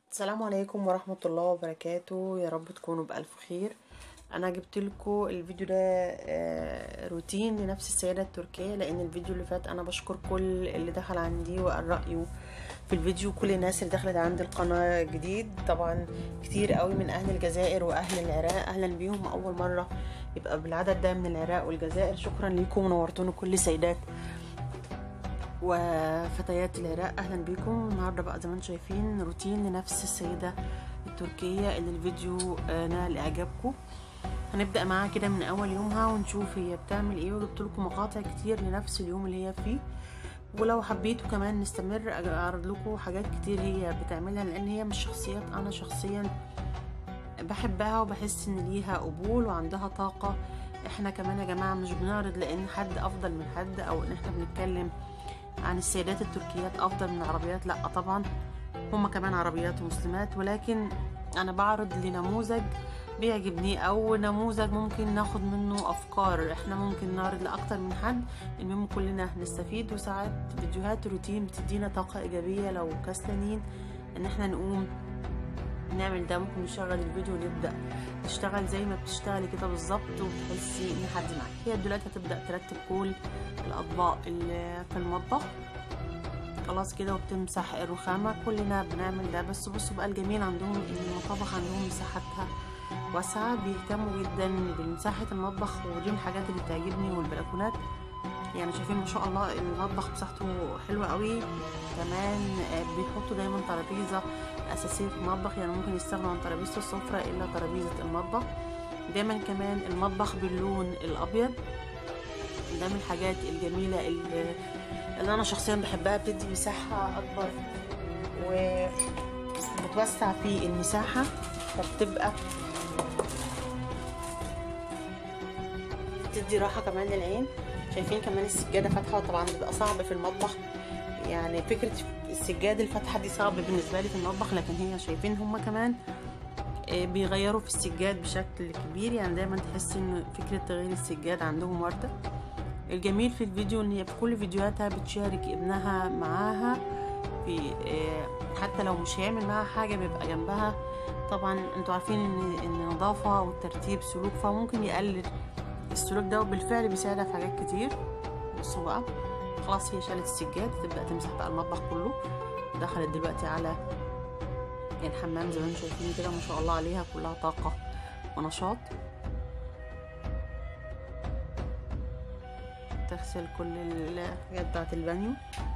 السلام عليكم ورحمة الله وبركاته يا رب تكونوا بألف خير انا جبت لكم الفيديو ده آه، روتين لنفس السيدة التركية لان الفيديو اللي فات انا بشكر كل اللي دخل عندي وقال رأيه في الفيديو كل الناس اللي دخلت عند القناة جديد طبعا كتير قوي من اهل الجزائر واهل العراق اهلا بيهم اول مرة يبقى بالعدد ده من العراق والجزائر شكرا ليكم ونورتوني كل سيدات وفتيات العراق اهلا بيكم النهارده بقى زي ما انتم شايفين روتين لنفس السيده التركيه اللي الفيديو آه، نال اعجابكم هنبدا معاها كده من اول يومها ونشوف هي بتعمل ايه وجبت لكم مقاطع كتير لنفس اليوم اللي هي فيه ولو حبيتوا كمان نستمر اعرض لكم حاجات كتير هي بتعملها لان هي مش شخصيات انا شخصيا بحبها وبحس ان ليها قبول وعندها طاقه احنا كمان يا جماعه مش بنعرض لان حد افضل من حد او ان احنا بنتكلم عن السيدات التركيات افضل من العربيات لا طبعا هما كمان عربيات ومسلمات ولكن انا بعرض لنموذج بيعجبني او نموذج ممكن ناخد منه افكار احنا ممكن نعرض لاكتر من حد المهم كلنا نستفيد وساعات فيديوهات روتين بتدينا طاقة ايجابية لو كسلانين ان احنا نقوم نعمل ده ممكن نشغل الفيديو ونبدا نشتغل زي ما بتشتغلي كده بالظبط وتحسي ان حد معاك هي دلوقتي هتبدا ترتب كل الاطباق اللي في المطبخ خلاص كده وبتمسح الرخامة كلنا بنعمل ده بس بصوا بقى الجميل عندهم ان المطابخ عندهم مساحتها واسعة بيهتموا جدا بمساحة المطبخ ودي من الحاجات اللي بتعجبني والبلكونات يعني شايفين ما شاء الله المطبخ مساحته حلوة قوي كمان بيحطوا دايما ترابيزة أساسية في المطبخ يعني ممكن يستغنوا عن ترابيزة السفرة إلا ترابيزة المطبخ دايما كمان المطبخ باللون الأبيض ده من الحاجات الجميلة اللي, اللي أنا شخصيا بحبها بتدي مساحة أكبر وبتوسع في المساحة فبتبقى بتدي راحة كمان للعين شايفين كمان السجادة فاتحة طبعا بيبقى صعب في المطبخ يعني فكرة السجادة الفاتحة دي صعب بالنسبة لي في المطبخ لكن هي شايفين هما كمان بيغيروا في السجاد بشكل كبير يعني دايما تحس ان فكرة تغيير السجاد عندهم وردة الجميل في الفيديو ان هي في كل فيديوهاتها بتشارك ابنها معاها في حتى لو مش هيعمل معاها حاجة بيبقى جنبها طبعا انتوا عارفين ان ان النظافة والترتيب سلوك فممكن يقلل السلوك ده وبالفعل بيساعدها في حاجات كتير بصوا بقى خلاص هي شالت السجاد تبدأ تمسح بقى المطبخ كله دخلت دلوقتي على الحمام زي ما انتم شايفين كده ما شاء الله عليها كلها طاقة ونشاط تغسل كل الحاجات بتاعت البانيو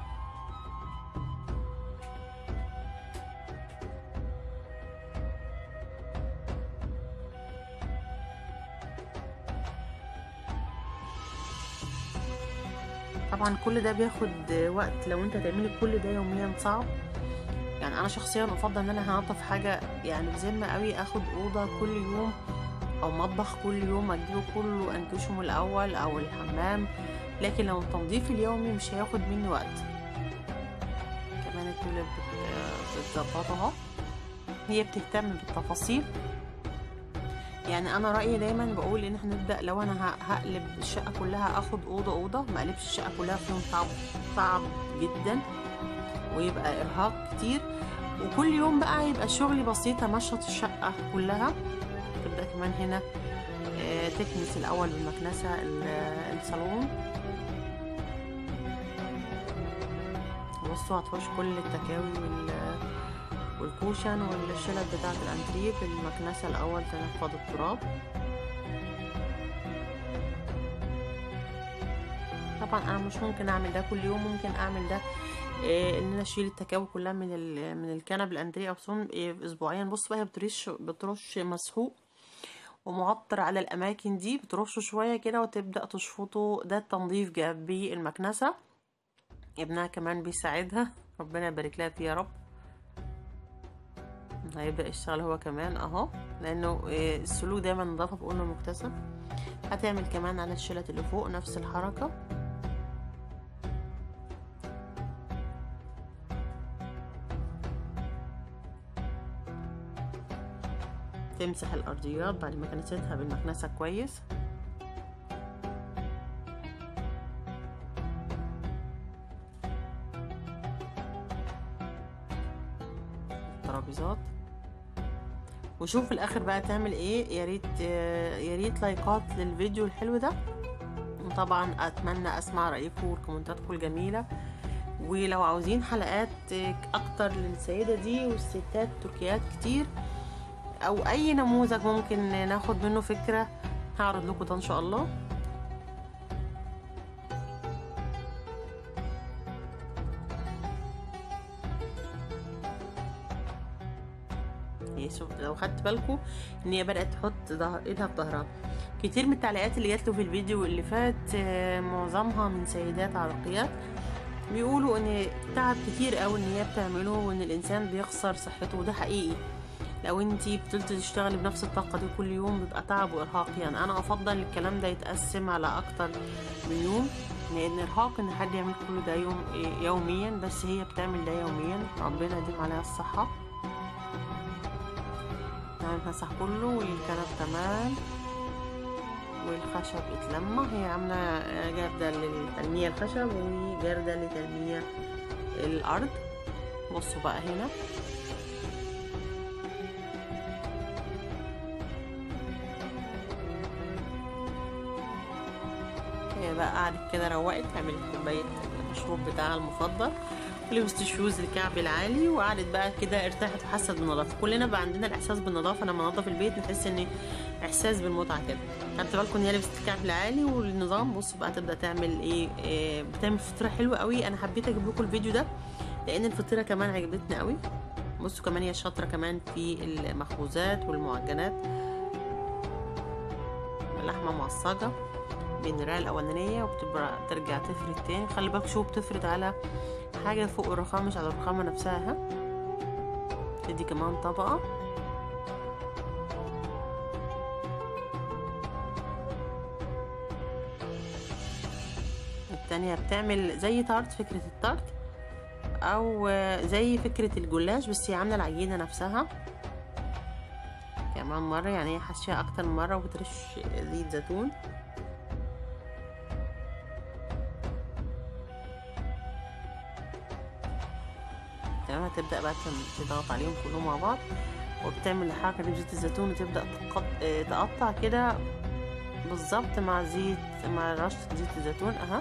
طبعا كل ده بياخد وقت لو انت تعملي كل ده يوميا صعب يعني انا شخصيا افضل ان انا هنضف حاجه يعني بذمه قوي اخد اوضه كل يوم او مطبخ كل يوم اجيبه كله انكشه من الاول او الحمام لكن لو التنظيف اليومي مش هياخد مني وقت كمان التولة بتظبطها هي بتهتم بالتفاصيل يعني انا رايي دايما بقول ان احنا نبدا لو انا هقلب الشقه كلها اخد اوضه اوضه ما اقلبش الشقه كلها في يوم صعب صعب جدا ويبقى ارهاق كتير وكل يوم بقى يبقى شغلي بسيط امشط الشقه كلها تبدا كمان هنا تكنس الاول بالمكنسه الصالون بصوا هتفرش كل التكاوي والكوشن والشلت بتاعه الانتريه بالمكنسه الاول تنفض التراب طبعا انا مش ممكن اعمل ده كل يوم ممكن اعمل ده إيه ان انا اشيل التكاوي كلها من من الكنب الانتريه او صون إيه اسبوعيا بص بقى هي بترش بترش مسحوق ومعطر على الاماكن دي بترشه شويه كده وتبدا تشفطه ده التنظيف جاب بالمكنسه ابنها كمان بيساعدها ربنا يبارك لها فيه يا رب هيبدا يشتغل هو كمان اهو لانه إيه السلوك دايما نظافه بقولنا مكتسب هتعمل كمان على الشلت اللي فوق نفس الحركه تمسح الارضيات بعد ما كنستها بالمكنسه كويس الترابيزات وشوف في الاخر بقى تعمل ايه يا ريت يا ريت لايكات للفيديو الحلو ده وطبعا اتمنى اسمع رايكم وكومنتاتكم الجميله ولو عاوزين حلقات اكتر للسيده دي والستات التركيات كتير او اي نموذج ممكن ناخد منه فكره هعرض لكم ده ان شاء الله شوف لو خدت بالكم ان هي بدات تحط ظهر ايدها في ظهرها كتير من التعليقات اللي جات له في الفيديو اللي فات معظمها من سيدات عراقيات بيقولوا ان تعب كتير قوي ان هي بتعمله وان الانسان بيخسر صحته وده حقيقي لو انتي بتلتي تشتغلي بنفس الطاقة دي كل يوم بيبقى تعب وارهاق يعني انا افضل الكلام ده يتقسم على اكتر من يوم لان ارهاق ان حد يعمل كل ده يوم يوميا بس هي بتعمل ده يوميا ربنا يديم عليها الصحة هنمسح كله والكنب تمام والخشب اتلمع هي عاملة جردة لتلميع الخشب وجردة لتلميع الأرض بصوا بقى هنا هي بقى قعدت كده روقت عملت كوباية المشروب بتاعها المفضل ولبست الشوز الكعب العالي وقعدت بقى كده ارتاحت وحست بالنظافه كلنا بقى عندنا الاحساس بالنظافه لما ننظف البيت نحس ان احساس بالمتعه كده خدت بالكم ان هي لبست الكعب العالي والنظام بصوا بقى تبدا تعمل ايه, إيه بتعمل فطيره حلوه قوي انا حبيت اجيب لكم الفيديو ده لان الفطيره كمان عجبتني قوي بصوا كمان هي شاطره كمان في المخبوزات والمعجنات لحمه معصجه بين الرقه الاولانيه وبتبقى ترجع تفرد تاني خلي بالك شو بتفرد على حاجة فوق الرخام مش على الرخامة نفسها ها ادي كمان طبقة التانية بتعمل زي تارت فكرة التارت او زي فكرة الجلاش بس هي عاملة العجينة نفسها كمان مرة يعني هي حاشية اكتر من مرة وبترش زيت زيتون تمام هتبدا بقى تضغط عليهم كلهم مع بعض وبتعمل الحركه دي بزيت الزيتون وتبدا تقطع كده بالظبط مع زيت مع رشه زيت الزيتون اها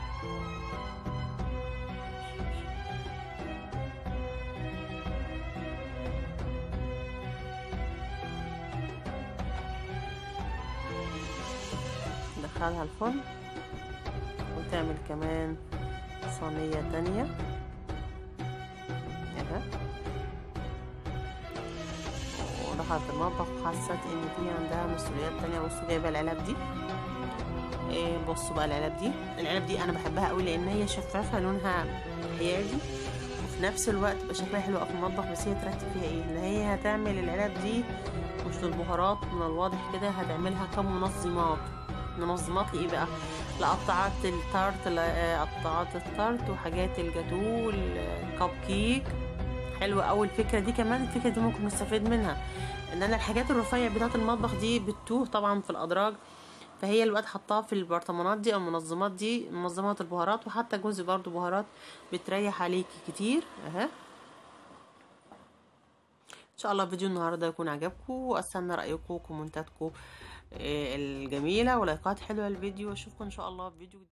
ندخلها الفرن وتعمل كمان صينيه تانيه كده ودخلت المطبخ وحست ان في عندها مسؤوليات تانية بصوا جايبه العلب دي إيه بصوا بقى العلب دي العلب دي انا بحبها قوي لان هي شفافه لونها حيادي وفي نفس الوقت بقى شكلها حلو في المطبخ بس هي ترتب فيها ايه ان هي هتعمل العلب دي مش للبهارات من الواضح كده هتعملها كمنظمات منظمات لايه بقى لقطعات التارت لقطعات التارت وحاجات الجاتو الكب كيك حلوه قوي الفكره دي كمان الفكره دي ممكن نستفيد منها ان انا الحاجات الرفيع بتاعه المطبخ دي بتتوه طبعا في الادراج فهي الوقت حطاها في البرطمانات دي او المنظمات دي منظمات البهارات وحتى جزء برضو بهارات بتريح عليكي كتير اها ان شاء الله فيديو النهارده يكون عجبكم واستنى رايكم وكومنتاتكم الجميله ولايكات حلوه للفيديو اشوفكم ان شاء الله في فيديو